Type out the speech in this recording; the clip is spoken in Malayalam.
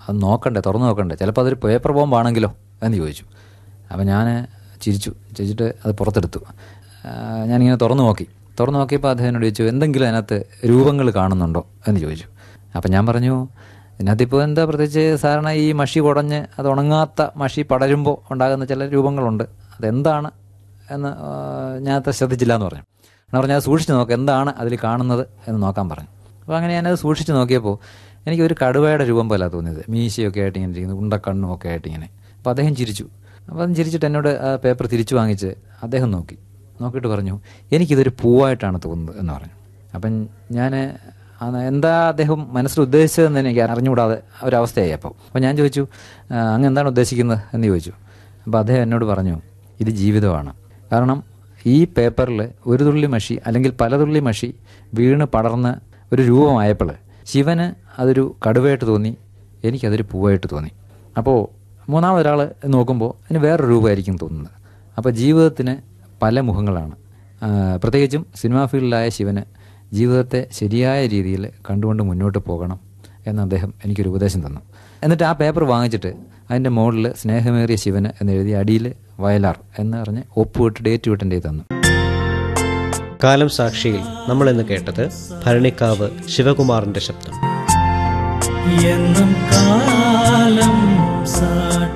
അത് നോക്കണ്ടേ തുറന്നു നോക്കണ്ടേ ചിലപ്പോൾ അതൊരു പേപ്പർ ബോംബാണെങ്കിലോ എന്ന് ചോദിച്ചു അപ്പോൾ ഞാൻ ചിരിച്ചു ചിരിച്ചിട്ട് അത് പുറത്തെടുത്തു ആ, ഞാനിങ്ങനെ തുറന്നു നോക്കി തുറന്നു നോക്കിയപ്പോൾ അദ്ദേഹം എന്നോട് ചോദിച്ചു എന്തെങ്കിലും അതിനകത്ത് രൂപങ്ങൾ കാണുന്നുണ്ടോ എന്ന് ചോദിച്ചു അപ്പം ഞാൻ പറഞ്ഞു ഇതിനകത്തിപ്പോൾ എന്താ പ്രത്യേകിച്ച് സാധാരണ ഈ മഷി കുടഞ്ഞ് അത് ഉണങ്ങാത്ത മഷി പടരുമ്പോൾ ഉണ്ടാകുന്ന ചില രൂപങ്ങളുണ്ട് അതെന്താണ് എന്ന് ആ, ഞാൻ അത്ര ശ്രദ്ധിച്ചില്ല എന്ന് പറഞ്ഞു എന്ന് പറഞ്ഞാൽ സൂക്ഷിച്ച് നോക്ക് എന്താണ് അതിൽ കാണുന്നത് എന്ന് നോക്കാൻ പറഞ്ഞു അപ്പോൾ അങ്ങനെ ഞാനത് സൂക്ഷിച്ച് നോക്കിയപ്പോൾ എനിക്ക് ഒരു കടുവയുടെ രൂപം പോലെ തോന്നിയത് മീശയൊക്കെ ആയിട്ട് ഇങ്ങനെ ഇരിക്കുന്നത് ഉണ്ടക്കണ്ണും ഒക്കെ ആയിട്ട് ഇങ്ങനെ അപ്പോൾ അദ്ദേഹം ചിരിച്ചു അപ്പോൾ അതും ചിരിച്ചിട്ട് എന്നോട് ആ പേപ്പർ തിരിച്ചു വാങ്ങിച്ച് അദ്ദേഹം നോക്കി നോക്കിയിട്ട് പറഞ്ഞു എനിക്കിതൊരു പൂവായിട്ടാണ് തോന്നുന്നത് എന്ന് പറഞ്ഞു അപ്പം ഞാൻ എന്താ അദ്ദേഹം മനസ്സിൽ ഉദ്ദേശിച്ചതെന്ന് എനിക്ക് അറിഞ്ഞുകൂടാതെ ഒരവസ്ഥയായി അപ്പോൾ അപ്പോൾ ഞാൻ ചോദിച്ചു "ആ, അങ്ങ് എന്താണ് ഉദ്ദേശിക്കുന്നത് എന്ന് ചോദിച്ചു അപ്പോൾ അദ്ദേഹം എന്നോട് പറഞ്ഞു ഇത് ജീവിതമാണ് കാരണം ഈ പേപ്പറിൽ ഒരു തുള്ളി മഷി അല്ലെങ്കിൽ പല തുള്ളി മഷി വീണ് പടർന്ന് ഒരു രൂപമായപ്പോൾ ശിവന് അതൊരു കടുവയായിട്ട് തോന്നി എനിക്കതൊരു പൂവായിട്ട് തോന്നി അപ്പോൾ മൂന്നാമതൊരാൾ നോക്കുമ്പോൾ അതിന് വേറൊരു രൂപമായിരിക്കും തോന്നുന്നത് അപ്പോൾ ജീവിതത്തിന് പല മുഖങ്ങളാണ് ആ, പ്രത്യേകിച്ചും സിനിമാ ഫീൽഡിലായ ശിവന് ജീവിതത്തെ ശരിയായ രീതിയിൽ കണ്ടുകൊണ്ട് മുന്നോട്ട് പോകണം എന്ന് അദ്ദേഹം എനിക്കൊരു ഉപദേശം തന്നു എന്നിട്ട് ആ പേപ്പർ വാങ്ങിച്ചിട്ട് അതിൻ്റെ മുകളിൽ സ്നേഹമേറിയ ശിവന് എന്ന് എഴുതി അടിയിൽ വയലാർ എന്ന് പറഞ്ഞ് ഒപ്പുവിട്ട് ഡേറ്റ് വിട്ട് എൻ്റെ കയ്യിൽ തന്നു കാലം സാക്ഷിയിൽ നമ്മൾ ഇന്ന് കേട്ടത് ഭരണിക്കാവ് ശിവകുമാറിന്റെ ശബ്ദം എന്നും കാലം സാക്ഷി